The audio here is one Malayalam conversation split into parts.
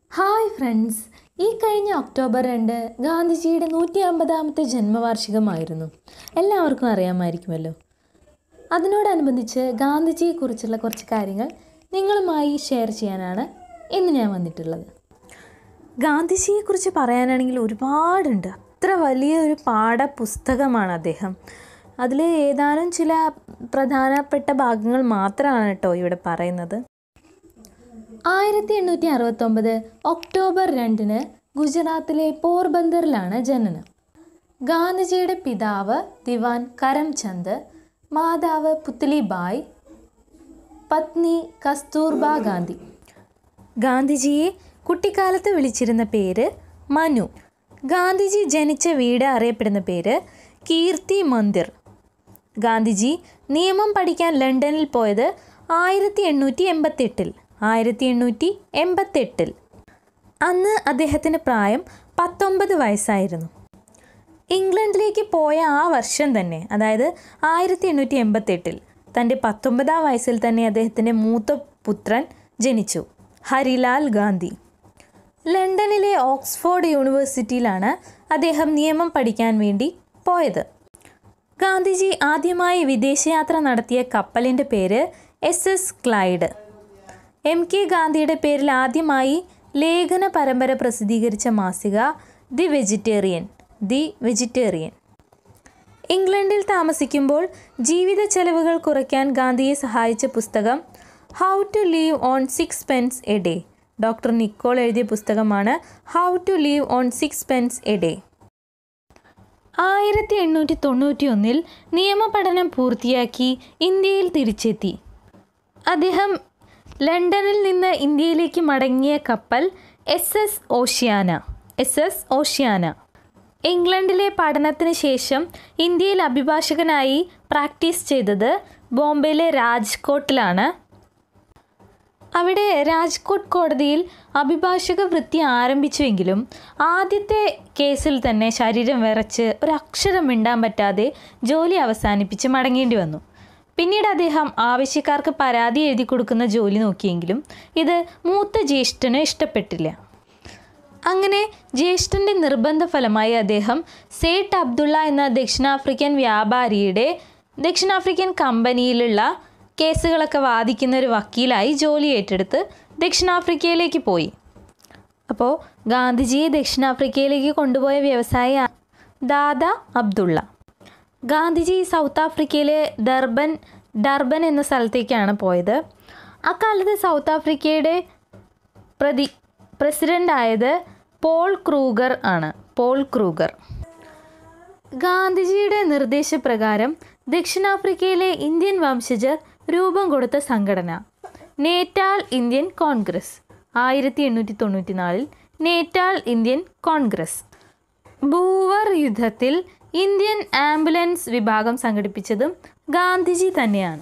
ഹായ് ഫ്രണ്ട്സ് ഈ കഴിഞ്ഞ ഒക്ടോബർ രണ്ട് ഗാന്ധിജിയുടെ നൂറ്റി അമ്പതാമത്തെ ജന്മവാർഷികമായിരുന്നു എല്ലാവർക്കും അറിയാമായിരിക്കുമല്ലോ അതിനോടനുബന്ധിച്ച് ഗാന്ധിജിയെക്കുറിച്ചുള്ള കുറച്ച് കാര്യങ്ങൾ നിങ്ങളുമായി ഷെയർ ചെയ്യാനാണ് ഇന്ന് ഞാൻ വന്നിട്ടുള്ളത് ഗാന്ധിജിയെക്കുറിച്ച് പറയാനാണെങ്കിൽ ഒരുപാടുണ്ട് അത്ര വലിയ ഒരു പാഠപുസ്തകമാണ് അദ്ദേഹം അതിൽ ഏതാനും ചില പ്രധാനപ്പെട്ട ഭാഗങ്ങൾ മാത്രമാണ് കേട്ടോ ഇവിടെ പറയുന്നത് ആയിരത്തി എണ്ണൂറ്റി അറുപത്തൊമ്പത് ഒക്ടോബർ രണ്ടിന് ഗുജറാത്തിലെ പോർബന്ദറിലാണ് ജനനം ഗാന്ധിജിയുടെ പിതാവ് ദിവാൻ കരംചന്ദ് മാതാവ് പുത്ലിബായ് പത്നി കസ്തൂർബ ഗാന്ധി ഗാന്ധിജിയെ കുട്ടിക്കാലത്ത് വിളിച്ചിരുന്ന പേര് മനു ഗാന്ധിജി ജനിച്ച വീട് അറിയപ്പെടുന്ന പേര് കീർത്തി മന്ദിർ ഗാന്ധിജി നിയമം പഠിക്കാൻ ലണ്ടനിൽ പോയത് ആയിരത്തി എണ്ണൂറ്റി എൺപത്തെട്ടിൽ ആയിരത്തി എണ്ണൂറ്റി എൺപത്തെട്ടിൽ അന്ന് അദ്ദേഹത്തിന് പ്രായം പത്തൊമ്പത് വയസ്സായിരുന്നു ഇംഗ്ലണ്ടിലേക്ക് പോയ ആ വർഷം തന്നെ അതായത് ആയിരത്തി എണ്ണൂറ്റി എൺപത്തെട്ടിൽ തൻ്റെ പത്തൊമ്പതാം വയസ്സിൽ തന്നെ അദ്ദേഹത്തിൻ്റെ മൂത്ത പുത്രൻ ജനിച്ചു ഹരിലാൽ ഗാന്ധി ലണ്ടനിലെ ഓക്സ്ഫോർഡ് യൂണിവേഴ്സിറ്റിയിലാണ് അദ്ദേഹം നിയമം പഠിക്കാൻ വേണ്ടി പോയത് ഗാന്ധിജി ആദ്യമായി വിദേശയാത്ര നടത്തിയ കപ്പലിൻ്റെ പേര് S S Clyde M K ഗാന്ധിയുടെ പേരിൽ ആദ്യമായി ലേഖന പരമ്പര പ്രസിദ്ധീകരിച്ച മാസിക ദി വെജിറ്റേറിയൻ ദി വെജിറ്റേറിയൻ ഇംഗ്ലണ്ടിൽ താമസിക്കുമ്പോൾ ജീവിത ചെലവുകൾ കുറയ്ക്കാൻ ഗാന്ധിയെ സഹായിച്ച പുസ്തകം how to live on six pence a day doctor Nichol എഴുതിയ പുസ്തകമാണ് how to live on six pence a day ആയിരത്തി എണ്ണൂറ്റി തൊണ്ണൂറ്റി ഒന്നിൽ നിയമപഠനം പൂർത്തിയാക്കി ഇന്ത്യയിൽ തിരിച്ചെത്തി അദ്ദേഹം ലണ്ടനിൽ നിന്ന് ഇന്ത്യയിലേക്ക് മടങ്ങിയ കപ്പൽ S S Oceana S S Oceana ഇംഗ്ലണ്ടിലെ പഠനത്തിന് ശേഷം ഇന്ത്യയിൽ അഭിഭാഷകനായി പ്രാക്ടീസ് ചെയ്തത് ബോംബെയിലെ രാജ്കോട്ടിലാണ് അവിടെ രാജ്കോട്ട് കോടതിയിൽ അഭിഭാഷക വൃത്തി ആരംഭിച്ചുവെങ്കിലും ആദ്യത്തെ കേസിൽ തന്നെ ശരീരം വിറച്ച് ഒരക്ഷരം മിണ്ടാൻ പറ്റാതെ ജോലി അവസാനിപ്പിച്ച് മടങ്ങേണ്ടി വന്നു പിന്നീട് അദ്ദേഹം ആവശ്യക്കാർക്ക് പരാതി എഴുതി കൊടുക്കുന്ന ജോലി നോക്കിയെങ്കിലും ഇത് മൂത്ത ജ്യേഷ്ഠന് ഇഷ്ടപ്പെട്ടില്ല അങ്ങനെ ജ്യേഷ്ഠൻ്റെ നിർബന്ധ ഫലമായി അദ്ദേഹം സേട്ട് അബ്ദുള്ള എന്ന ദക്ഷിണാഫ്രിക്കൻ വ്യാപാരിയുടെ ദക്ഷിണാഫ്രിക്കൻ കമ്പനിയിലുള്ള കേസുകളൊക്കെ വാദിക്കുന്ന ഒരു വക്കീലായി ജോലി ഏറ്റെടുത്ത് ദക്ഷിണാഫ്രിക്കയിലേക്ക് പോയി അപ്പോൾ ഗാന്ധിജിയെ ദക്ഷിണാഫ്രിക്കയിലേക്ക് കൊണ്ടുപോയ വ്യവസായി ദാദ അബ്ദുള്ള ഗാന്ധിജി സൗത്ത് ആഫ്രിക്കയിലെ ഡർബൻ ഡർബൻ എന്ന സ്ഥലത്തേക്കാണ് പോയത് അക്കാലത്ത് സൗത്ത് ആഫ്രിക്കയുടെ പ്രതി പ്രസിഡൻ്റ് ആയത് പോൾ ക്രൂഗർ ആണ് പോൾ ക്രൂഗർ ഗാന്ധിജിയുടെ നിർദ്ദേശപ്രകാരം ദക്ഷിണാഫ്രിക്കയിലെ ഇന്ത്യൻ വംശജർ രൂപം കൊടുത്ത സംഘടന നേറ്റാൾ ഇന്ത്യൻ കോൺഗ്രസ് ആയിരത്തി എണ്ണൂറ്റി തൊണ്ണൂറ്റി നാലിൽ നേറ്റാൾ ഇന്ത്യൻ കോൺഗ്രസ് ബൂവർ യുദ്ധത്തിൽ ഇന്ത്യൻ ആംബുലൻസ് വിഭാഗം സംഘടിപ്പിച്ചതും ഗാന്ധിജി തന്നെയാണ്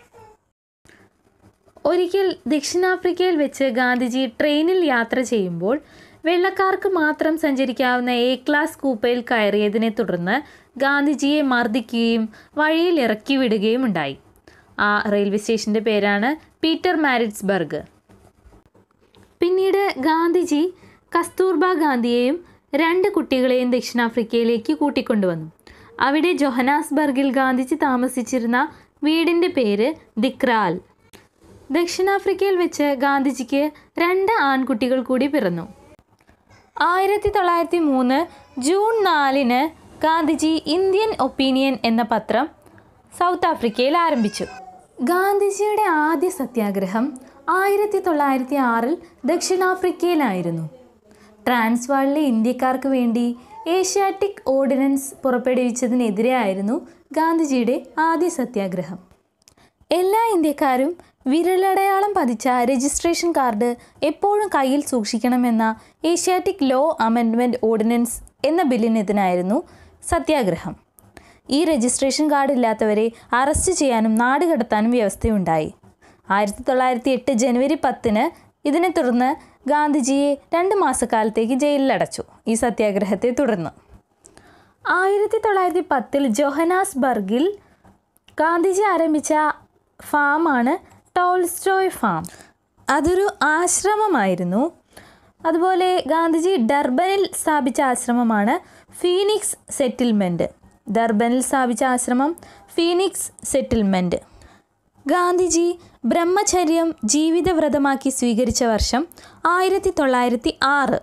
ഒരിക്കൽ ദക്ഷിണാഫ്രിക്കയിൽ വെച്ച് ഗാന്ധിജി ട്രെയിനിൽ യാത്ര ചെയ്യുമ്പോൾ വെള്ളക്കാർക്ക് മാത്രം സഞ്ചരിക്കാവുന്ന എ ക്ലാസ് കൂപ്പയിൽ കയറിയതിനെ തുടർന്ന് ഗാന്ധിജിയെ മർദ്ദിക്കുകയും വഴിയിൽ ഇറക്കി വിടുകയും ഉണ്ടായി ആ റെയിൽവേ സ്റ്റേഷൻ്റെ പേരാണ് പീറ്റർ മാരിറ്റ്സ്ബർഗ് പിന്നീട് ഗാന്ധിജി കസ്തൂർബ ഗാന്ധിയെയും രണ്ട് കുട്ടികളെയും ദക്ഷിണാഫ്രിക്കയിലേക്ക് കൂട്ടിക്കൊണ്ടുവന്നു അവിടെ ജൊഹനാസ്ബർഗിൽ ഗാന്ധിജി താമസിച്ചിരുന്ന വീടിൻ്റെ പേര് ദിക്രാൽ ദക്ഷിണാഫ്രിക്കയിൽ വെച്ച് ഗാന്ധിജിക്ക് രണ്ട് ആൺകുട്ടികൾ കൂടി പിറന്നു ആയിരത്തി തൊള്ളായിരത്തി മൂന്ന് ജൂൺ നാലിന് ഗാന്ധിജി ഇന്ത്യൻ ഒപ്പീനിയൻ എന്ന പത്രം സൗത്ത് ആഫ്രിക്കയിൽ ആരംഭിച്ചു ഗാന്ധിജിയുടെ ആദ്യ സത്യാഗ്രഹം ആയിരത്തി തൊള്ളായിരത്തി ആറിൽ ദക്ഷിണാഫ്രിക്കയിലായിരുന്നു ട്രാൻസ്വാളിലെ ഇന്ത്യക്കാർക്ക് വേണ്ടി ഏഷ്യാറ്റിക് ഓർഡിനൻസ് പുറപ്പെടുവിച്ചതിനെതിരെയായിരുന്നു ഗാന്ധിജിയുടെ ആദ്യ സത്യാഗ്രഹം എല്ലാ ഇന്ത്യക്കാരും വിരലടയാളം പതിച്ച രജിസ്ട്രേഷൻ കാർഡ് എപ്പോഴും കയ്യിൽ സൂക്ഷിക്കണമെന്ന ഏഷ്യാറ്റിക് ലോ അമെൻഡ്മെൻറ്റ് ഓർഡിനൻസ് എന്ന ബില്ലിനെതിനായിരുന്നു സത്യാഗ്രഹം ഈ രജിസ്ട്രേഷൻ കാർഡ് ഇല്ലാത്തവരെ അറസ്റ്റ് ചെയ്യാനും നാട് കടത്താനും വ്യവസ്ഥയുണ്ടായി ആയിരത്തി തൊള്ളായിരത്തി എട്ട് ജനുവരി പത്തിന് ഇതിനെ തുടർന്ന് ഗാന്ധിജിയെ രണ്ട് മാസക്കാലത്തേക്ക് ജയിലിലടച്ചു ഈ സത്യാഗ്രഹത്തെ തുടർന്ന് ആയിരത്തി തൊള്ളായിരത്തി പത്തിൽ ജോഹനാസ്ബർഗിൽ ഗാന്ധിജി ആരംഭിച്ച ഫാമാണ് ടോൾസ്റ്റോയ് ഫാം അതൊരു ആശ്രമമായിരുന്നു അതുപോലെ ഗാന്ധിജി ഡർബനിൽ സ്ഥാപിച്ച ആശ്രമമാണ് ഫീനിക്സ് സെറ്റിൽമെൻറ്റ് ഡർബനിൽ സ്ഥാപിച്ച ആശ്രമം ഫീനിക്സ് സെറ്റിൽമെൻറ്റ് ഗാന്ധിജി ബ്രഹ്മചര്യം ജീവിതവ്രതമാക്കി സ്വീകരിച്ച വർഷം ആയിരത്തി തൊള്ളായിരത്തി ആറ്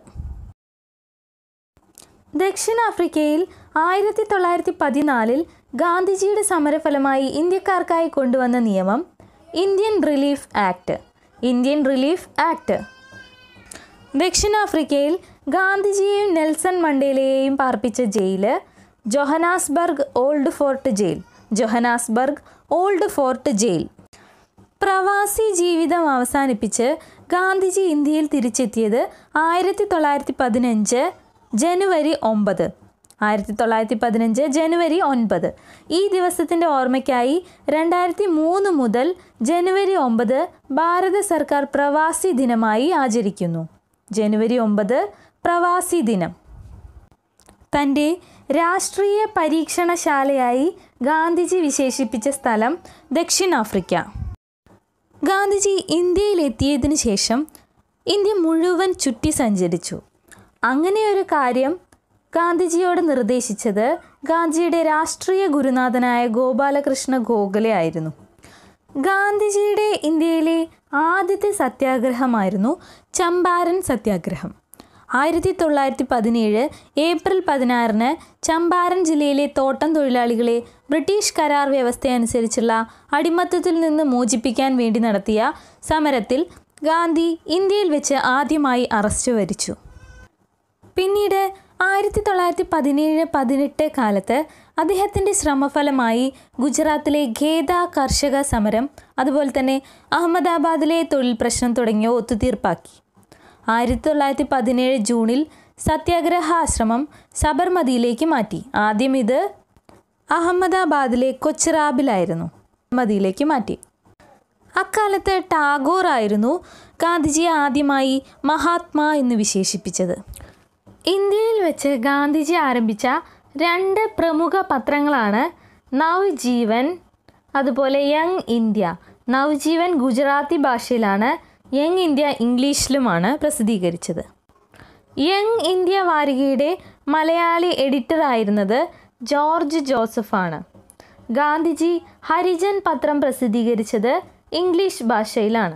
ദക്ഷിണാഫ്രിക്കയിൽ ആയിരത്തി തൊള്ളായിരത്തി പതിനാലിൽ ഗാന്ധിജിയുടെ സമരഫലമായി ഇന്ത്യക്കാർക്കായി കൊണ്ടുവന്ന നിയമം Indian relief act Indian relief act ദക്ഷിണാഫ്രിക്കയിൽ ഗാന്ധിജിയെയും നെൽസൺ മണ്ടേലയെയും പാർപ്പിച്ച ജയില് ജൊഹനാസ്ബർഗ് ഓൾഡ് ഫോർട്ട് ജയിൽ ജൊഹനാസ്ബർഗ് ഓൾഡ് ഫോർട്ട് ജയിൽ പ്രവാസി ജീവിതം അവസാനിപ്പിച്ച് ഗാന്ധിജി ഇന്ത്യയിൽ തിരിച്ചെത്തിയത് ആയിരത്തി തൊള്ളായിരത്തി പതിനഞ്ച് ജനുവരി ഒമ്പത് ആയിരത്തി തൊള്ളായിരത്തി പതിനഞ്ച് ജനുവരി ഒൻപത് ഈ ദിവസത്തിൻ്റെ ഓർമ്മയ്ക്കായി രണ്ടായിരത്തി മൂന്ന് മുതൽ ജനുവരി ഒമ്പത് ഭാരത സർക്കാർ പ്രവാസി ദിനമായി ആചരിക്കുന്നു ജനുവരി ഒമ്പത് പ്രവാസി ദിനം തൻ്റെ രാഷ്ട്രീയ പരീക്ഷണശാലയായി ഗാന്ധിജി വിശേഷിപ്പിച്ച സ്ഥലം ദക്ഷിണാഫ്രിക്ക ഗാന്ധിജി ഇന്ത്യയിൽ എത്തിയതിനു ശേഷം ഇന്ത്യ മുഴുവൻ ചുറ്റി സഞ്ചരിച്ചു അങ്ങനെയൊരു കാര്യം ഗാന്ധിജിയോട് നിർദ്ദേശിച്ചത് ഗാന്ധിജിയുടെ രാഷ്ട്രീയ ഗുരുനാഥനായ ഗോപാലകൃഷ്ണ ഗോഖലെ ആയിരുന്നു ഗാന്ധിജിയുടെ ഇന്ത്യയിലെ ആദ്യത്തെ സത്യാഗ്രഹമായിരുന്നു ചമ്പാരൻ സത്യാഗ്രഹം ആയിരത്തി തൊള്ളായിരത്തി പതിനേഴ് ഏപ്രിൽ പതിനാറിന് ചമ്പാരൻ ജില്ലയിലെ തോട്ടം തൊഴിലാളികളെ ബ്രിട്ടീഷ് കരാർ വ്യവസ്ഥയനുസരിച്ചുള്ള അടിമത്തത്തിൽ നിന്ന് മോചിപ്പിക്കാൻ വേണ്ടി നടത്തിയ സമരത്തിൽ ഗാന്ധി ഇന്ത്യയിൽ വെച്ച് ആദ്യമായി അറസ്റ്റ് വരിച്ചു പിന്നീട് ആയിരത്തി തൊള്ളായിരത്തി പതിനേഴ് പതിനെട്ട് കാലത്ത് അദ്ദേഹത്തിൻ്റെ ശ്രമഫലമായി ഗുജറാത്തിലെ ഖേദ കർഷക സമരം അതുപോലെ തന്നെ അഹമ്മദാബാദിലെ തൊഴിൽ പ്രശ്നം തുടങ്ങിയവ ഒത്തുതീർപ്പാക്കി ആയിരത്തി തൊള്ളായിരത്തി പതിനേഴ് ജൂണിൽ സത്യാഗ്രഹാശ്രമം സബർമതിയിലേക്ക് മാറ്റി ആദ്യം ഇത് അഹമ്മദാബാദിലെ കൊച്ചിറാബിലായിരുന്നു മതിയിലേക്ക് മാറ്റി അക്കാലത്ത് ടാഗോർ ആയിരുന്നു ഗാന്ധിജിയെ ആദ്യമായി മഹാത്മാ എന്ന് വിശേഷിപ്പിച്ചത് ഇന്ത്യയിൽ വെച്ച് ഗാന്ധിജി ആരംഭിച്ച രണ്ട് പ്രമുഖ പത്രങ്ങളാണ് നവ്ജീവൻ അതുപോലെ യങ് ഇന്ത്യ നവ്ജീവൻ ഗുജറാത്തി ഭാഷയിലാണ് യങ് ഇന്ത്യ ഇംഗ്ലീഷിലുമാണ് പ്രസിദ്ധീകരിച്ചത് യങ് ഇന്ത്യ വാരികയുടെ മലയാളി എഡിറ്റർ ആയിരുന്നത് ജോർജ് ജോസഫാണ് ഗാന്ധിജി ഹരിജൻ പത്രം പ്രസിദ്ധീകരിച്ചത് ഇംഗ്ലീഷ് ഭാഷയിലാണ്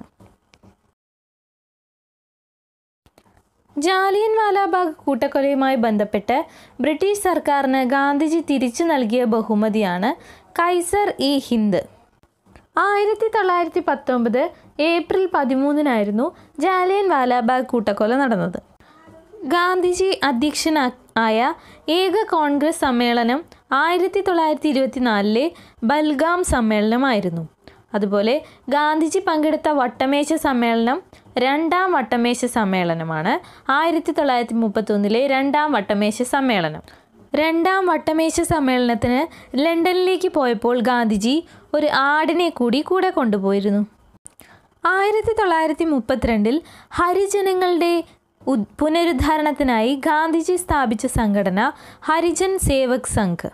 ജാലിയൻ വാലാബാഗ് കൂട്ടക്കൊലയുമായി ബന്ധപ്പെട്ട് ബ്രിട്ടീഷ് സർക്കാരിന് ഗാന്ധിജി തിരിച്ചു നൽകിയ ബഹുമതിയാണ് കൈസർ ഇ ഹിന്ദ് ആയിരത്തി തൊള്ളായിരത്തി പത്തൊമ്പത് ഏപ്രിൽ പതിമൂന്നിനായിരുന്നു ജാലിയൻ വാലാബാഗ് കൂട്ടക്കൊല നടന്നത് ഗാന്ധിജി അധ്യക്ഷനാ ആയ ഏക കോൺഗ്രസ് സമ്മേളനം ആയിരത്തി തൊള്ളായിരത്തി ഇരുപത്തിനാലിലെ ബൽഗാം സമ്മേളനമായിരുന്നു അതുപോലെ ഗാന്ധിജി പങ്കെടുത്ത വട്ടമേശ സമ്മേളനം രണ്ടാം വട്ടമേശ സമ്മേളനമാണ് ആയിരത്തി തൊള്ളായിരത്തി മുപ്പത്തൊന്നിലെ രണ്ടാം വട്ടമേശ സമ്മേളനം രണ്ടാം വട്ടമേശ സമ്മേളനത്തിന് ലണ്ടനിലേക്ക് പോയപ്പോൾ ഗാന്ധിജി ഒരു ആടിനെ കൂടി കൂടെ കൊണ്ടുപോയിരുന്നു ആയിരത്തി തൊള്ളായിരത്തി മുപ്പത്തിരണ്ടിൽ ഹരിജനങ്ങളുടെ ഉദ് പുനരുദ്ധാരണത്തിനായി ഗാന്ധിജി സ്ഥാപിച്ച സംഘടന ഹരിജൻ സേവക് സംഘ്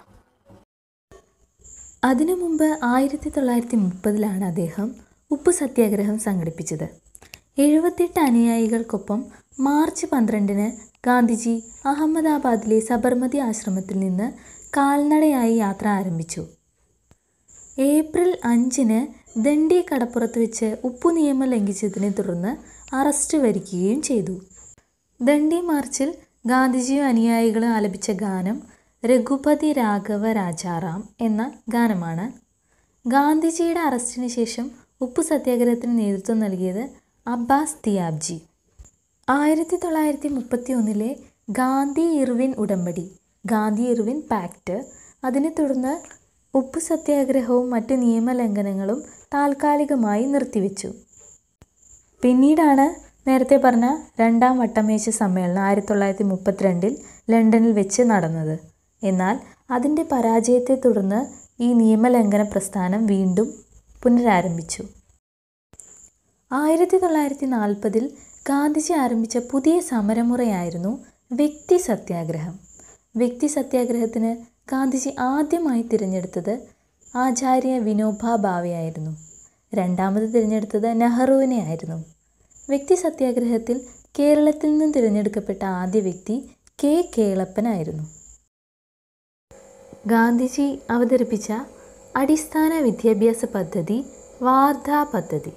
അതിനു മുമ്പ് ആയിരത്തി തൊള്ളായിരത്തി മുപ്പതിലാണ് അദ്ദേഹം ഉപ്പു സത്യാഗ്രഹം സംഘടിപ്പിച്ചത് എഴുപത്തെട്ട് അനുയായികൾക്കൊപ്പം മാർച്ച് പന്ത്രണ്ടിന് ഗാന്ധിജി അഹമ്മദാബാദിലെ സബർമതി ആശ്രമത്തിൽ നിന്ന് കാൽനടയായി യാത്ര ആരംഭിച്ചു ഏപ്രിൽ അഞ്ചിന് ദണ്ഡി കടപ്പുറത്ത് വെച്ച് ഉപ്പു നിയമം ലംഘിച്ചതിനെ തുടർന്ന് അറസ്റ്റ് വരിക്കുകയും ചെയ്തു ദണ്ഡി മാർച്ചിൽ ഗാന്ധിജിയും അനുയായികളും ആലപിച്ച ഗാനം രഘുപതി രാഘവ രാജാറാം എന്ന ഗാനമാണ് ഗാന്ധിജിയുടെ അറസ്റ്റിന് ശേഷം ഉപ്പു സത്യാഗ്രഹത്തിന് നേതൃത്വം നൽകിയത് അബ്ബാസ് തിയാബ്ജി ആയിരത്തി തൊള്ളായിരത്തി മുപ്പത്തി ഒന്നിലെ ഗാന്ധി ഇർവിൻ ഉടമ്പടി ഗാന്ധി ഇർവിൻ പാക്റ്റ് അതിനെ തുടർന്ന് ഉപ്പു സത്യാഗ്രഹവും മറ്റ് നിയമലംഘനങ്ങളും താൽക്കാലികമായി നിർത്തിവെച്ചു പിന്നീടാണ് നേരത്തെ പറഞ്ഞ രണ്ടാം വട്ടമേശ സമ്മേളനം ആയിരത്തി തൊള്ളായിരത്തി മുപ്പത്തിരണ്ടിൽ ലണ്ടനിൽ വെച്ച് നടന്നത് എന്നാൽ അതിൻ്റെ പരാജയത്തെ തുടർന്ന് ഈ നിയമലംഘന പ്രസ്ഥാനം വീണ്ടും പുനരാരംഭിച്ചു ആയിരത്തി തൊള്ളായിരത്തി നാൽപ്പതിൽ ഗാന്ധിജി ആരംഭിച്ച പുതിയ സമരമുറയായിരുന്നു വ്യക്തി സത്യാഗ്രഹം വ്യക്തി സത്യാഗ്രഹത്തിന് ഗാന്ധിജി ആദ്യമായി തിരഞ്ഞെടുത്തത് ആചാര്യ വിനോബ ഭാവെയായിരുന്നു രണ്ടാമത് തിരഞ്ഞെടുത്തത് നെഹ്റുവിനെ ആയിരുന്നു വ്യക്തി സത്യാഗ്രഹത്തിൽ കേരളത്തിൽ നിന്നും തിരഞ്ഞെടുക്കപ്പെട്ട ആദ്യ വ്യക്തി കെ കേളപ്പനായിരുന്നു ഗാന്ധിജി അവതരിപ്പിച്ച അടിസ്ഥാന വിദ്യാഭ്യാസ പദ്ധതി വാർധ പദ്ധതി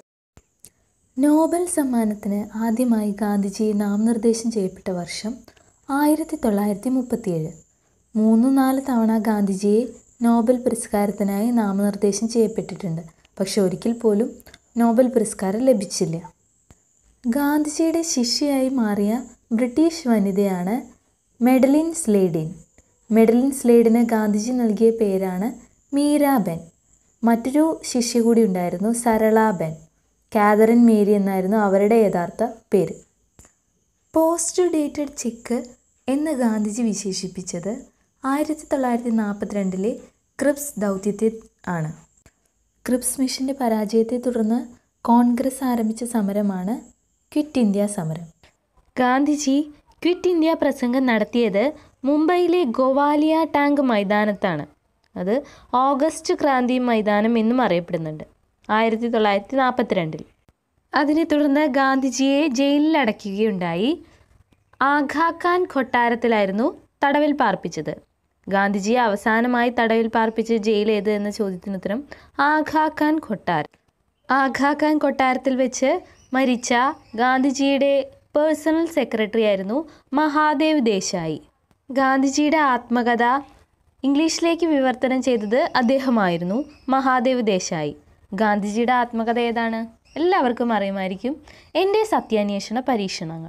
നോബൽ സമ്മാനത്തിന് ആദ്യമായി ഗാന്ധിജിയെ നാമനിർദ്ദേശം ചെയ്യപ്പെട്ട വർഷം ആയിരത്തി തൊള്ളായിരത്തി മുപ്പത്തിയേഴ് മൂന്ന് നാല് തവണ ഗാന്ധിജിയെ നോബൽ പുരസ്കാരത്തിനായി നാമനിർദ്ദേശം ചെയ്യപ്പെട്ടിട്ടുണ്ട് പക്ഷെ ഒരിക്കൽ പോലും നോബൽ പുരസ്കാരം ലഭിച്ചില്ല ഗാന്ധിജിയുടെ ശിഷ്യയായി മാറിയ ബ്രിട്ടീഷ് വനിതയാണ് മെഡലിൻ സ്ലേഡിൻ മെഡലിൻ സ്ലേഡിന് ഗാന്ധിജി നൽകിയ പേരാണ് മീരാബെൻ മറ്റൊരു ശിഷ്യ കൂടി ഉണ്ടായിരുന്നു സരളാബെൻ കാതറിൻ മേരി എന്നായിരുന്നു അവരുടെ യഥാർത്ഥ പേര് പോസ്റ്റ് ഡേറ്റഡ് ചെക്ക് എന്ന് ഗാന്ധിജി വിശേഷിപ്പിച്ചത് ആയിരത്തി തൊള്ളായിരത്തി നാൽപ്പത്തിരണ്ടിലെ ക്രിപ്സ് ദൗത്യത്തെ ആണ് ക്രിപ്സ് മിഷൻ്റെ പരാജയത്തെ തുടർന്ന് കോൺഗ്രസ് ആരംഭിച്ച സമരമാണ് ക്വിറ്റ് ഇന്ത്യ സമരം ഗാന്ധിജി ക്വിറ്റ് ഇന്ത്യ പ്രസംഗം നടത്തിയത് മുംബൈയിലെ ഗോവാലിയ ടാങ്ക് മൈതാനത്താണ് അത് ഓഗസ്റ്റ് ക്രാന്തി മൈതാനം എന്നും അറിയപ്പെടുന്നുണ്ട് ആയിരത്തി തൊള്ളായിരത്തി നാൽപ്പത്തിരണ്ടിൽ അതിനെ തുടർന്ന് ഗാന്ധിജിയെ ജയിലിൽ അടയ്ക്കുകയുണ്ടായി ആഘാഖാൻ കൊട്ടാരത്തിലായിരുന്നു തടവിൽ പാർപ്പിച്ചത് ഗാന്ധിജിയെ അവസാനമായി തടവിൽ പാർപ്പിച്ച ജയിൽ ഏത് എന്ന ചോദ്യത്തിന് ഉത്തരം ആഘാഖാൻ കൊട്ടാരം ആഘാഖാൻ കൊട്ടാരത്തിൽ വെച്ച് മരിച്ച ഗാന്ധിജിയുടെ പേഴ്സണൽ സെക്രട്ടറി ആയിരുന്നു മഹാദേവ് ദേശായി ഗാന്ധിജിയുടെ ആത്മകഥ ഇംഗ്ലീഷിലേക്ക് വിവർത്തനം ചെയ്തത് അദ്ദേഹമായിരുന്നു മഹാദേവ് ദേശായി ഗാന്ധിജിയുടെ ആത്മകഥ ഏതാണ് എല്ലാവർക്കും അറിയുമായിരിക്കും എൻ്റെ സത്യാന്വേഷണ പരീക്ഷണങ്ങൾ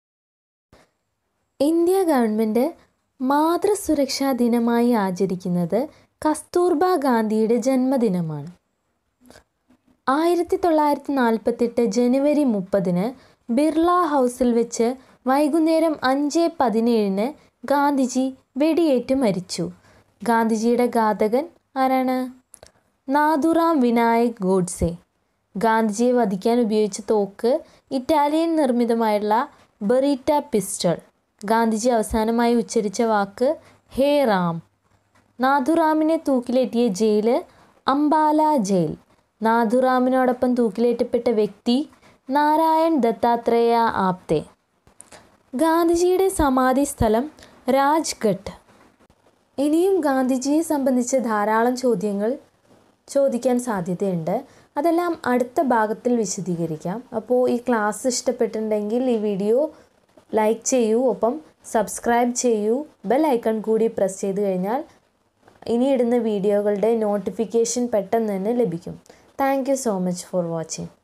ഇന്ത്യ ഗവൺമെൻറ് മാതൃസുരക്ഷാ ദിനമായി ആചരിക്കുന്നത് കസ്തൂർബ ഗാന്ധിയുടെ ജന്മദിനമാണ് ആയിരത്തി തൊള്ളായിരത്തി നാൽപ്പത്തെട്ട് ജനുവരി മുപ്പതിന് ബിർള ഹൗസിൽ വെച്ച് വൈകുന്നേരം അഞ്ച് പതിനേഴിന് ഗാന്ധിജി വെടിയേറ്റ് മരിച്ചു ഗാന്ധിജിയുടെ ഘാതകൻ ആരാണ് നാഥുറാം വിനായക് ഗോഡ്സെ ഗാന്ധിജിയെ വധിക്കാൻ ഉപയോഗിച്ച തോക്ക് ഇറ്റാലിയൻ നിർമ്മിതമായുള്ള ബെറീറ്റ പിസ്റ്റൾ ഗാന്ധിജി അവസാനമായി ഉച്ചരിച്ച വാക്ക് ഹേ റാം നാഥുറാമിനെ തൂക്കിലേറ്റിയ ജയില് അംബാല ജയിൽ നാഥുറാമിനോടൊപ്പം തൂക്കിലേറ്റപ്പെട്ട വ്യക്തി നാരായൺ ദത്താത്രേയ ആപ്തെ ഗാന്ധിജിയുടെ സമാധി സ്ഥലം രാജ്ഘട്ട് ഇനിയും ഗാന്ധിജിയെ സംബന്ധിച്ച ധാരാളം ചോദ്യങ്ങൾ ചോദിക്കാൻ സാധ്യതയുണ്ട് അതെല്ലാം അടുത്ത ഭാഗത്തിൽ വിശദീകരിക്കാം അപ്പോൾ ഈ ക്ലാസ് ഇഷ്ടപ്പെട്ടിട്ടുണ്ടെങ്കിൽ ഈ വീഡിയോ ലൈക്ക് ചെയ്യൂ ഒപ്പം സബ്സ്ക്രൈബ് ചെയ്യൂ ബെൽ ഐക്കൺ കൂടി പ്രസ് ചെയ്ത് കഴിഞ്ഞാൽ ഇനി ഇടുന്ന വീഡിയോകളുടെ നോട്ടിഫിക്കേഷൻ പെട്ടെന്ന് തന്നെ ലഭിക്കും thank you so much for watching